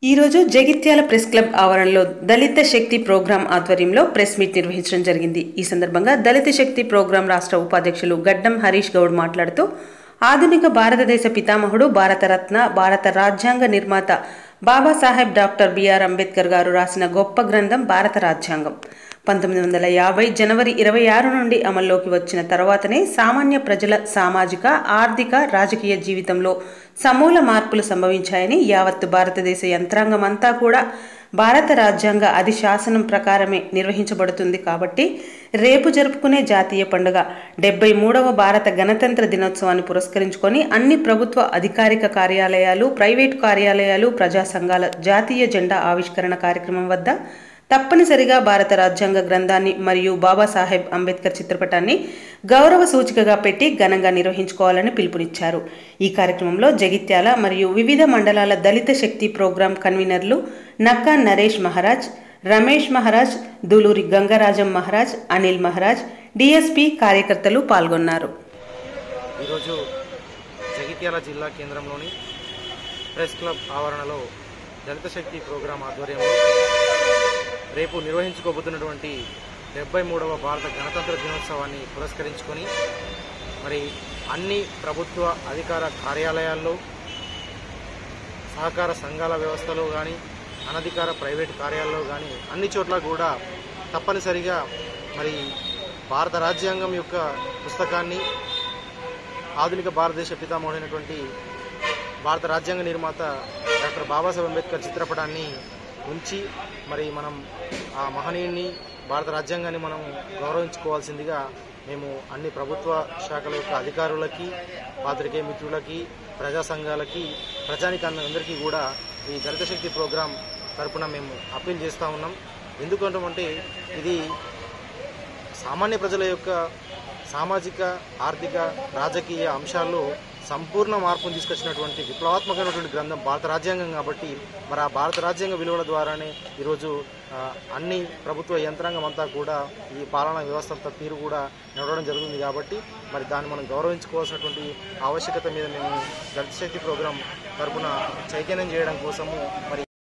ఈరోజు Jagtial press club ఆవరణలో Dalit Shakti program ఆధ్వర్యంలో ప్రెస్ మీట్ నిర్వహించడం జరిగింది ఈ సందర్భంగా దళిత శక్తి ప్రోగ్రాం రాష్ట్ర ఉపాధ్యక్షులు గడ్డం హరీష్ గౌడ్ మాట్లాడుతూ ఆధునిక భారతదేశ పితామహుడు భారతరత్న భారత రాజ్యాంగ నిర్మాత బాబాసాహెబ్ డాక్టర్ బిఆర్ అంబేద్కర్ గారు రాసిన గొప్ప గ్రంథం భారత రాజ్యాంగం పంతొమ్మిది వందల యాభై జనవరి ఇరవై ఆరు నుండి అమల్లోకి వచ్చిన తర్వాతనే సామాన్య ప్రజల సామాజిక ఆర్థిక రాజకీయ జీవితంలో సమూల మార్పులు సంభవించాయని యావత్తు భారతదేశ యంత్రాంగం అంతా కూడా భారత రాజ్యాంగ అధి శాసనం ప్రకారమే నిర్వహించబడుతుంది కాబట్టి రేపు జరుపుకునే జాతీయ పండుగ డెబ్బై మూడవ భారత గణతంత్ర దినోత్సవాన్ని పురస్కరించుకొని అన్ని ప్రభుత్వ అధికారిక కార్యాలయాలు ప్రైవేటు కార్యాలయాలు ప్రజా సంఘాల జాతీయ జెండా ఆవిష్కరణ కార్యక్రమం వద్ద తప్పనిసరిగా భారత రాజ్యాంగ గ్రంథాన్ని మరియు బాబాసాహెబ్ అంబేద్కర్ చిత్రపటాన్ని గౌరవ సూచికగా పెట్టి ఘనంగా నిర్వహించుకోవాలని పిలుపునిచ్చారు ఈ కార్యక్రమంలో జగిత్యాల మరియు వివిధ మండలాల దళిత శక్తి ప్రోగ్రాం కన్వీనర్లు నక్కా నరేష్ మహారాజ్ రమేష్ మహారాజ్ దూలూరి గంగరాజం మహారాజ్ అనిల్ మహారాజ్ డిఎస్పి కార్యకర్తలు పాల్గొన్నారు ఈరోజు జగిత్యాల జిల్లా కేంద్రంలోని ప్రెస్ క్లబ్ ఆవరణలో దళిత శక్తి ప్రోగ్రాం ఆధ్వర్యంలో రేపు నిర్వహించుకోబోతున్నటువంటి డెబ్బై మూడవ భారత గణతంత్ర దినోత్సవాన్ని పురస్కరించుకొని మరి అన్ని ప్రభుత్వ అధికార కార్యాలయాల్లో సహకార సంఘాల వ్యవస్థలో కానీ అనధికార ప్రైవేట్ కార్యాలయాల్లో కానీ అన్ని చోట్ల కూడా తప్పనిసరిగా మరి భారత రాజ్యాంగం యొక్క పుస్తకాన్ని ఆధునిక భారతదేశ పితామహుడైనటువంటి భారత రాజ్యాంగ నిర్మాత డాక్టర్ బాబాసాహెబ్ అంబేద్కర్ చిత్రపటాన్ని ఉంచి మరి మనం ఆ మహనీయుని భారత రాజ్యాంగాన్ని మనం గౌరవించుకోవాల్సిందిగా మేము అన్ని ప్రభుత్వ శాఖల యొక్క అధికారులకి పాత్రికేయ మిత్రులకి ప్రజా సంఘాలకి ప్రజానికి అందరికీ కూడా ఈ దళిత శక్తి ప్రోగ్రాం తరపున మేము అప్పీల్ చేస్తూ ఉన్నాం ఎందుకంటే ఇది సామాన్య ప్రజల యొక్క సామాజిక ఆర్థిక రాజకీయ అంశాల్లో సంపూర్ణ మార్పును తీసుకొచ్చినటువంటి విప్లవాత్మకమైనటువంటి గ్రంథం భారత రాజ్యాంగం కాబట్టి మరి ఆ భారత రాజ్యాంగ విలువల ద్వారానే ఈరోజు ఆ, అన్ని ప్రభుత్వ యంత్రాంగం అంతా కూడా ఈ పాలనా వ్యవస్థ అంతా తీరు కూడా నడవడం జరుగుతుంది కాబట్టి మరి దాన్ని మనం గౌరవించుకోవాల్సినటువంటి ఆవశ్యకత మీద మేము దళిత శక్తి ప్రోగ్రాం తరపున చైతన్యం చేయడం కోసము మరి